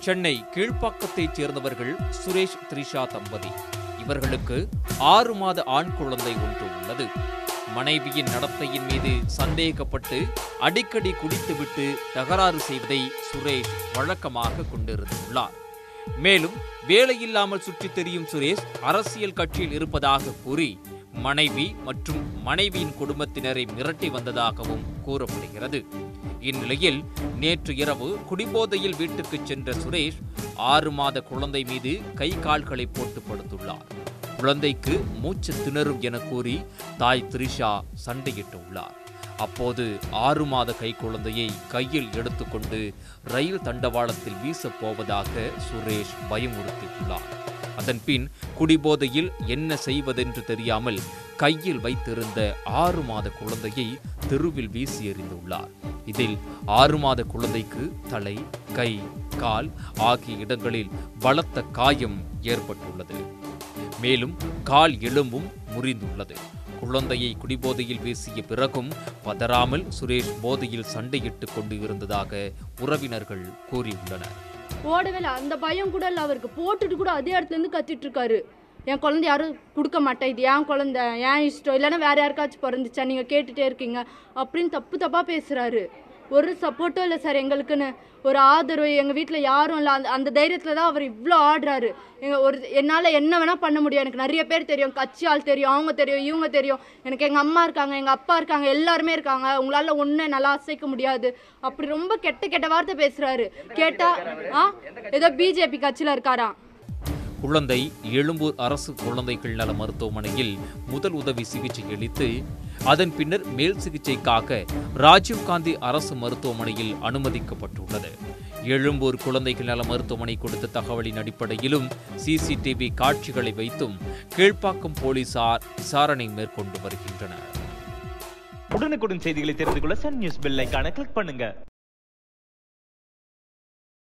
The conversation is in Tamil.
சென்னை கீழ்ப்பாக்கத்தைச் சேர்ந்தவர்கள் சுரேஷ் த்ரிஷா தம்பதி இவர்களுக்கு ஆறு மாத ஆண் குழந்தை ஒன்று உள்ளது மனைவியின் நடத்தையின் மீது சந்தேகப்பட்டு அடிக்கடி குடித்துவிட்டு தகராறு செய்வதை சுரேஷ் வழக்கமாக கொண்டிருந்துள்ளார் மேலும் வேலையில்லாமல் சுற்றித் திரியும் சுரேஷ் அரசியல் கட்சியில் இருப்பதாக கூறி மனைவி மற்றும் மனைவியின் குடும்பத்தினரை மிரட்டி வந்ததாகவும் கூறப்படுகிறது இந்நிலையில் நேற்று இரவு குடிபோதையில் வீட்டுக்கு சென்ற சுரேஷ் ஆறு மாத குழந்தை மீது கை கால்களை போட்டு படுத்துள்ளார் குழந்தைக்கு மூச்சு திணறும் என கூறி தாய் த்ரிஷா சண்டையிட்டுள்ளார் அப்போது ஆறு மாத கை குழந்தையை கையில் எடுத்துக்கொண்டு ரயில் தண்டவாளத்தில் வீசப் போவதாக சுரேஷ் பயமுறுத்தியுள்ளார் அதன்பின் குடிபோதையில் என்ன செய்வதென்று தெரியாமல் கையில் வைத்திருந்த ஆறு மாத குழந்தையை தெருவில் வீசி எறிந்துள்ளார் இதில் ஆறு மாத குழந்தைக்கு தலை கை கால் ஆகிய இடங்களில் பலத்த காயம் ஏற்பட்டுள்ளது மேலும் கால் எலும்பும் முறிந்துள்ளது குழந்தையை குடிபோதையில் வீசிய பிறகும் பதறாமல் சுரேஷ் போதையில் சண்டையிட்டுக் கொண்டு இருந்ததாக உறவினர்கள் கூறியுள்ளனர் ஓடவே இல்லை அந்த பயம் கூட இல்லை அவருக்கு போட்டுட்டு கூட அதே இடத்துல இருந்து கத்திட்டு இருக்காரு என் குழந்தை யாரும் கொடுக்க மாட்டேன் இது என் குழந்தை ஏன் இஷ்டம் இல்லைன்னா வேற யாருக்காச்சும் பிறந்துச்சா நீங்கள் கேட்டுட்டே இருக்கீங்க அப்படின்னு தப்பு தப்பாக பேசுகிறாரு ஒரு சப்போர்ட்டும் இல்லை சார் எங்களுக்குன்னு ஒரு ஆதரவு எங்கள் வீட்டில் யாரும் இல்லை அந்த அந்த தைரியத்தில் தான் அவர் இவ்வளோ ஆடுறாரு எங்கள் ஒரு என்னால் என்ன வேணால் பண்ண முடியும் எனக்கு நிறைய பேர் தெரியும் கட்சி ஆள் தெரியும் அவங்க தெரியும் இவங்க தெரியும் எனக்கு எங்கள் அம்மா இருக்காங்க எங்கள் அப்பா இருக்காங்க எல்லாருமே இருக்காங்க உங்களால் ஒன்று நல்லா அசைக்க முடியாது அப்படி ரொம்ப கெட்ட கெட்ட வார்த்தை பேசுகிறாரு கேட்டால் ஆ ஏதோ பிஜேபி கட்சியில் இருக்காராம் குழந்தை எழும்பூர் அரசு குழந்தைகள் நல மருத்துவமனையில் முதல் உதவி சிகிச்சை அளித்து அதன் பின்னர் மேல் சிகிச்சைக்காக ராஜீவ்காந்தி அரசு மருத்துவமனையில் அனுமதிக்கப்பட்டுள்ளது எழும்பூர் குழந்தைகள் நல மருத்துவமனை கொடுத்த தகவலின் அடிப்படையிலும் சிசிடிவி காட்சிகளை வைத்தும் கீழ்ப்பாக்கம் போலீசார் விசாரணை மேற்கொண்டு வருகின்றனர் உடனுக்குடன் செய்திகளை தெரிந்து கொள்ள சன் நியூஸ் பெல் ஐகானை கிளிக் பண்ணுங்க